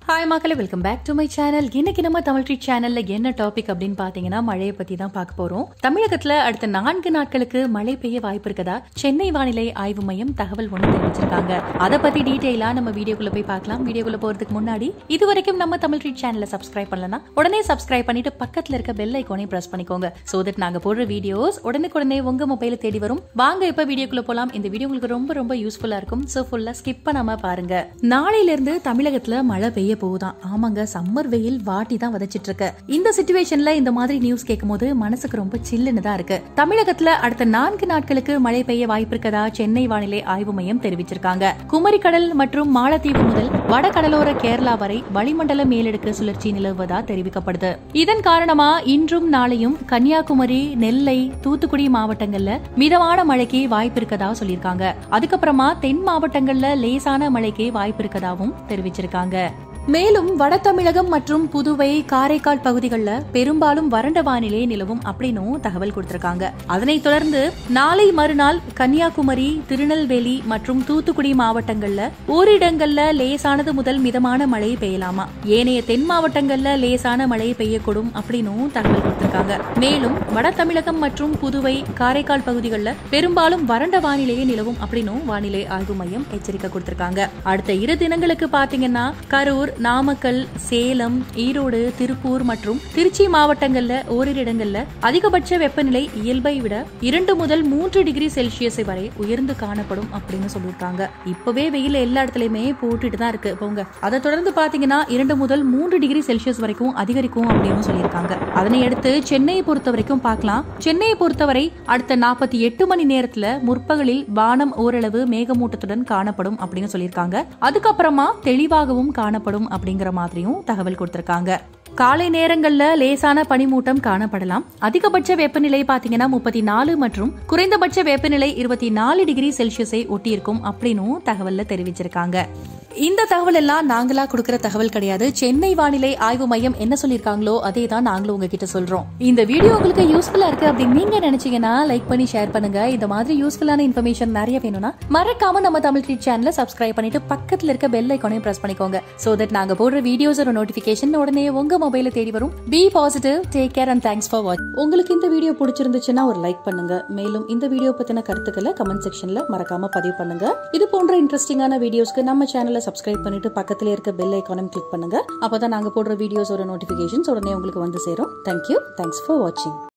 hi மக்களே welcome back to my channel இன்னைக்கு நம்ம தமிழ் ட்ரீட் சேனல்ல என்ன டாபிக் அப்படின்னு பாத்தீங்கன்னா மழையை பத்தி தான் பார்க்க போறோம் தமிழகத்துல அடுத்த நான்கு நாட்களுக்கு மழை பெய்ய வாய்ப்பு இருக்கதா சென்னை வானிலை ஆய்வு மையம் தகவல் ஒன்று தெரிவிச்சிருக்காங்க அதை பத்தி டீடைலா நம்ம வீடியோக்குள்ள போய் பார்க்கலாம் வீடியோக்குள்ள போறதுக்கு முன்னாடி இது வரைக்கும் நம்ம தமிழ் ட்ரீட் சேனலை சப்ஸ்கிரைப் பண்ணலனா உடனே சப்ஸ்கிரைப் பண்ணிட்டு பக்கத்துல இருக்க பெல் ஐக்கானை பிரஸ் பண்ணிக்கோங்க சோ தட் நாங்க போடுற வீடியோஸ் உடனுக்குடனே உங்க மொபைல தேடி வரும் வாங்க இப்ப வீடியோக்குள்ள போலாம் இந்த வீடியோ உங்களுக்கு ரொம்ப ரொம்ப யூஸ்ஃபுல்லா இருக்கும் சோ ஃபுல்லா ஸ்கிப் பண்ணாம பாருங்க நாளையில இருந்து தமிழகத்துல மழை பெய்ய போகுதான் ஆமாங்க சம்மர் வெயில் வாட்டி தான் வதச்சிட்டு இருக்கு இந்த சுச்சுவேஷன்ல இந்த மாதிரி நியூஸ் கேட்கும் போது மனசுக்கு ரொம்ப சில்லுன்னு தான் இருக்கு தமிழகத்துல அடுத்த நான்கு நாட்களுக்கு மழை பெய்ய வாய்ப்பு இருக்கதா சென்னை வானிலை ஆய்வு மையம் தெரிவிச்சிருக்காங்க குமரி கடல் மற்றும் மாலத்தீவு முதல் வட கடலோர கேரளா வரை வளிமண்டல மேலடுக்கு சுழற்சி நிலவுவதா தெரிவிக்கப்படுது இதன் காரணமா இன்றும் நாளையும் கன்னியாகுமரி நெல்லை தூத்துக்குடி மாவட்டங்கள்ல மிதமான மழைக்கு வாய்ப்பு இருக்கதா சொல்லியிருக்காங்க அதுக்கப்புறமா தென் மாவட்டங்கள்ல லேசான மழைக்கு வாய்ப்பு இருக்கதாவும் தெரிவிச்சிருக்காங்க மேலும் வட தமிழகம் மற்றும் புதுவை காரைக்கால் பகுதிகளில் பெரும்பாலும் வறண்ட வானிலை நிலவும் அப்படின்னும் தகவல் கொடுத்திருக்காங்க அதனைத் தொடர்ந்து நாளை மறுநாள் கன்னியாகுமரி திருநெல்வேலி மற்றும் தூத்துக்குடி மாவட்டங்கள்ல ஓரிடங்கள்ல லேசானது முதல் மிதமான மழை பெய்யலாமா ஏனைய தென் மாவட்டங்கள்ல லேசான மழை பெய்யக்கூடும் அப்படின்னும் தகவல் கொடுத்திருக்காங்க மேலும் வட தமிழகம் மற்றும் புதுவை காரைக்கால் பகுதிகளில் பெரும்பாலும் வறண்ட வானிலையே நிலவும் அப்படின்னும் வானிலை ஆய்வு மையம் எச்சரிக்கை கொடுத்திருக்காங்க அடுத்த இரு தினங்களுக்கு பாத்தீங்கன்னா கரூர் நாமக்கல் சேலம் ஈரோடு திருப்பூர் மற்றும் திருச்சி மாவட்டங்கள்ல ஓரிரு இடங்கள்ல அதிகபட்ச வெப்பநிலை இயல்பை விட இரண்டு முதல் மூன்று டிகிரி செல்சியஸ் வரை உயர்ந்து காணப்படும் அப்படின்னு சொல்லியிருக்காங்க இப்பவே வெயில் எல்லா இடத்துலயுமே போட்டுட்டு தான் இருக்கு போங்க அதை தொடர்ந்து பாத்தீங்கன்னா இரண்டு முதல் மூன்று டிகிரி செல்சியஸ் வரைக்கும் அதிகரிக்கும் அப்படின்னு சொல்லியிருக்காங்க அதனை அடுத்து சென்னையை பொறுத்த வரைக்கும் பார்க்கலாம் சென்னையை பொறுத்தவரை அடுத்த நாற்பத்தி எட்டு மணி நேரத்துல முற்பகலில் வானம் ஓரளவு மேகமூட்டத்துடன் காணப்படும் அப்படின்னு சொல்லியிருக்காங்க அதுக்கப்புறமா தெளிவாகவும் காணப்படும் அப்படிங்கிற மாதிரியும் தகவல் கொடுத்திருக்காங்க காலை நேரங்கள்ல லேசான பனிமூட்டம் காணப்படலாம் அதிகபட்ச வெப்பநிலை பாத்தீங்கன்னா முப்பத்தி நாலு மற்றும் குறைந்தபட்ச வெப்பநிலை இருபத்தி நாலு டிகிரி செல்சியஸை ஒட்டியிருக்கும் அப்படின்னும் தகவல்ல தெரிவிச்சிருக்காங்க இந்த தகவல் எல்லாம் நாங்களா கொடுக்கிற தகவல் கிடையாது சென்னை வானிலை ஆய்வு மையம் என்ன சொல்லிருக்காங்களோ அதே தான் நாங்களும் உங்ககிட்ட சொல்றோம் இந்த வீடியோ உங்களுக்கு யூஸ்ஃபுல்லா இருக்கு அப்படின்னு நீங்க நினைச்சீங்கன்னா லைக் பண்ணி ஷேர் பண்ணுங்க இந்த மாதிரி யூஸ்ஃபுல்லான இன்ஃபர்மேஷன் நிறைய வேணும்னா மறக்காம நம்ம தமிழ் ட்ரீட் சேனலை சப்ஸ்கிரைப் பண்ணிட்டு பக்கத்துல இருக்க பெல் ஐக்கானையும் பிரஸ் பண்ணிக்கோங்க சோ தட் நாங்க போடுற வீடியோஸ் ஒரு நோட்டிபிகேஷன் உடனே உங்க மொபைல தேடி வரும் be positive take care and thanks for watch உங்களுக்கு இந்த வீடியோ பிடிச்சிருந்துச்சுன்னா ஒரு லைக் பண்ணுங்க மேலும் இந்த வீடியோ பத்தின கருத்துக்களை கமெண்ட் செக்ஷன்ல மறக்காம பதிவு பண்ணுங்க இது போன்ற இன்ட்ரெஸ்டிங்கான வீடியோஸ்க்கு நம்ம சேனலை சப்ஸ்கிரைப் பண்ணிட்டு பக்கத்துல இருக்க பெல் ஐக்கானும் கிளிக் பண்ணுங்க அப்பதான் நாங்க போடுற வீடியோஸ் ஒரு நோட்டிபிகேஷன்ஸ் உடனே உங்களுக்கு வந்து சேரும் தேங்க்யூ தேங்க்ஸ் ஃபார் வாட்சிங்